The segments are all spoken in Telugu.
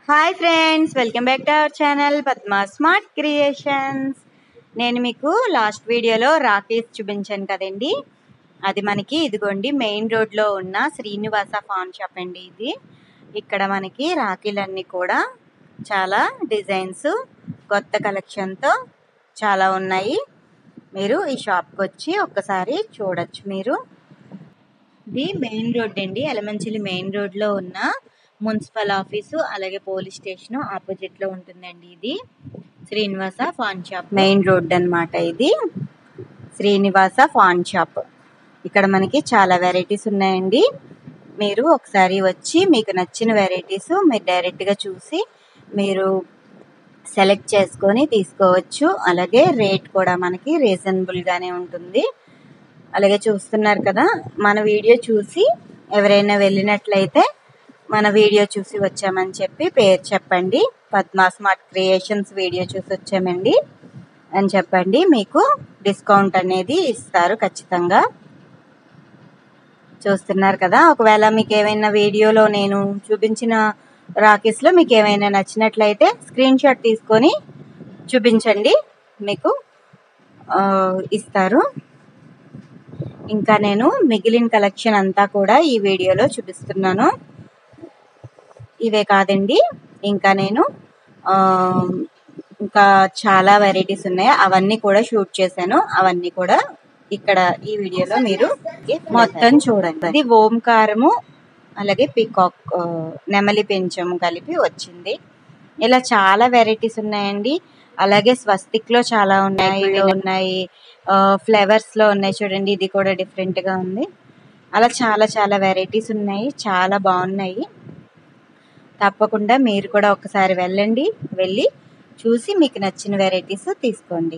hi friends welcome back to our channel Padma smart creations నేను మీకు లాస్ట్ వీడియోలో రాకేష్ చూపించాను కదండి అది మనకి ఇదిగోండి మెయిన్ రోడ్లో ఉన్న శ్రీనివాస ఫాన్ షాప్ అండి ఇది ఇక్కడ మనకి రాఖీలన్నీ కూడా చాలా డిజైన్స్ కొత్త కలెక్షన్తో చాలా ఉన్నాయి మీరు ఈ షాప్కి వచ్చి ఒక్కసారి చూడొచ్చు మీరు ఇది మెయిన్ రోడ్ అండి ఎలమంచిలి మెయిన్ రోడ్లో ఉన్న మున్సిపల్ ఆఫీసు అలాగే పోలీస్ స్టేషన్ ఆపోజిట్ లో ఉంటుందండి ఇది Srinivasa pawn shop main road అన్నమాట ఇది శ్రీనివాస ఫాన్ షాప్ ఇక్కడ మనకి చాలా వెరైటీస్ ఉన్నాయండి మీరు ఒకసారి వచ్చి మీకు నచ్చిన వెరైటీస్ మీరు డైరెక్ట్గా చూసి మీరు సెలెక్ట్ చేసుకొని తీసుకోవచ్చు అలాగే రేట్ కూడా మనకి రీజనబుల్గానే ఉంటుంది అలాగే చూస్తున్నారు కదా మన వీడియో చూసి ఎవరైనా వెళ్ళినట్లయితే మన వీడియో చూసి వచ్చామని చెప్పి పేరు చెప్పండి పద్మా స్మార్ట్ క్రియేషన్స్ వీడియో చూసి వచ్చామండి అని చెప్పండి మీకు డిస్కౌంట్ అనేది ఇస్తారు ఖచ్చితంగా చూస్తున్నారు కదా ఒకవేళ మీకు ఏమైనా వీడియోలో నేను చూపించిన రాకెట్స్లో మీకు ఏమైనా నచ్చినట్లయితే స్క్రీన్ షాట్ తీసుకొని చూపించండి మీకు ఆ, ఇస్తారు ఇంకా నేను మిగిలిన కలెక్షన్ అంతా కూడా ఈ వీడియోలో చూపిస్తున్నాను ఇవే కాదండి ఇంకా నేను ఆ, ఇంకా చాలా వెరైటీస్ ఉన్నాయి అవన్నీ కూడా షూట్ చేశాను అవన్నీ కూడా ఇక్కడ ఈ వీడియోలో మీరు మొత్తం చూడండి ఇది ఓంకారము అలాగే పీకాక్ ఆ, నెమలి పెంచము కలిపి వచ్చింది ఇలా చాలా వెరైటీస్ ఉన్నాయండి అలాగే స్వస్తిక్ లో చాలా ఉన్నాయి ఇవి ఉన్నాయి ఫ్లేవర్స్ లో ఉన్నాయి చూడండి ఇది కూడా డిఫరెంట్ గా ఉంది అలా చాలా చాలా వెరైటీస్ ఉన్నాయి చాలా బాగున్నాయి తప్పకుండా మీరు కూడా ఒకసారి వెళ్ళండి వెళ్ళి చూసి మీకు నచ్చిన వెరైటీస్ తీసుకోండి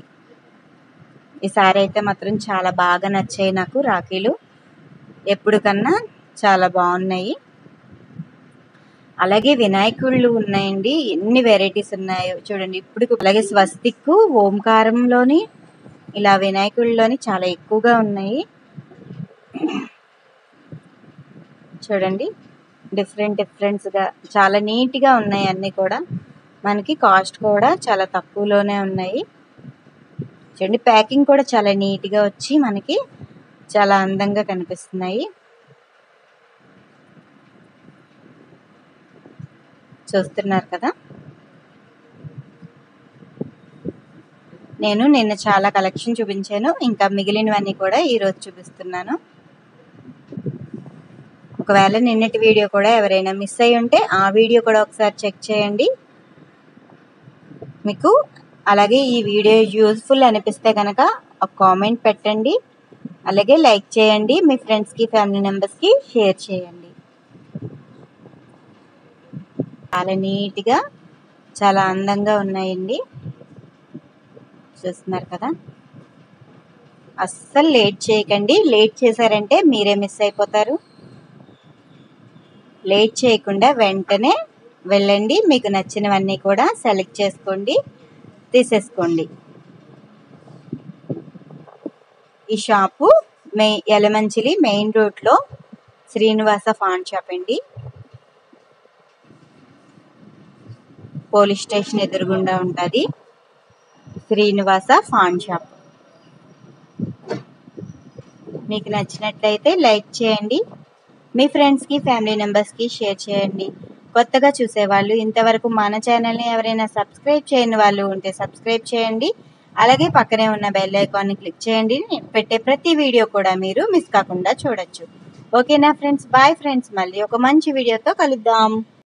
ఈసారి అయితే మాత్రం చాలా బాగా నచ్చాయి నాకు రాఖీలు ఎప్పుడు కన్నా చాలా బాగున్నాయి అలాగే వినాయకుళ్ళు ఉన్నాయండి ఎన్ని వెరైటీస్ ఉన్నాయో చూడండి ఇప్పుడు అలాగే స్వస్తిక్ ఓంకారంలోని ఇలా వినాయకుల్లోని చాలా ఎక్కువగా ఉన్నాయి చూడండి డిఫరెంట్ డిఫరెంట్స్ గా చాలా నీట్ గా ఉన్నాయి అన్ని కూడా మనకి కాస్ట్ కూడా చాలా తక్కువలోనే ఉన్నాయి చూడండి ప్యాకింగ్ కూడా చాలా నీట్ గా వచ్చి మనకి చాలా అందంగా కనిపిస్తున్నాయి చూస్తున్నారు కదా నేను నిన్న చాలా కలెక్షన్ చూపించాను ఇంకా మిగిలినవన్నీ కూడా ఈరోజు చూపిస్తున్నాను ఒకవేళ నిన్నటి వీడియో కూడా ఎవరైనా మిస్ అయి ఉంటే ఆ వీడియో కూడా ఒకసారి చెక్ చేయండి మీకు అలాగే ఈ వీడియో యూస్ఫుల్ అనిపిస్తే కనుక ఒక కామెంట్ పెట్టండి అలాగే లైక్ చేయండి మీ ఫ్రెండ్స్కి ఫ్యామిలీ మెంబర్స్కి షేర్ చేయండి చాలా నీట్గా చాలా అందంగా ఉన్నాయండి చూస్తున్నారు కదా అస్సలు లేట్ చేయకండి లేట్ చేశారంటే మీరే మిస్ అయిపోతారు లేట్ చేయకుండా వెంటనే వెళ్ళండి మీకు నచ్చినవన్నీ కూడా సెలెక్ట్ చేసుకోండి తీసేసుకోండి ఈ షాపు మే ఎలమంచిలి మెయిన్ రోడ్లో శ్రీనివాస ఫాన్ షాప్ అండి పోలీస్ స్టేషన్ ఎదురుగుండా ఉంటుంది శ్రీనివాస ఫాన్ షాప్ మీకు నచ్చినట్లయితే లైక్ చేయండి మీ ఫ్రెండ్స్కి ఫ్యామిలీ మెంబర్స్కి షేర్ చేయండి కొత్తగా చూసేవాళ్ళు ఇంతవరకు మన ఛానల్ని ఎవరైనా సబ్స్క్రైబ్ చేయని వాళ్ళు ఉంటే సబ్స్క్రైబ్ చేయండి అలాగే పక్కనే ఉన్న బెల్ ఐకాన్ని క్లిక్ చేయండి నేను పెట్టే ప్రతి వీడియో కూడా మీరు మిస్ కాకుండా చూడొచ్చు ఓకేనా ఫ్రెండ్స్ బాయ్ ఫ్రెండ్స్ మళ్ళీ ఒక మంచి వీడియోతో కలుద్దాం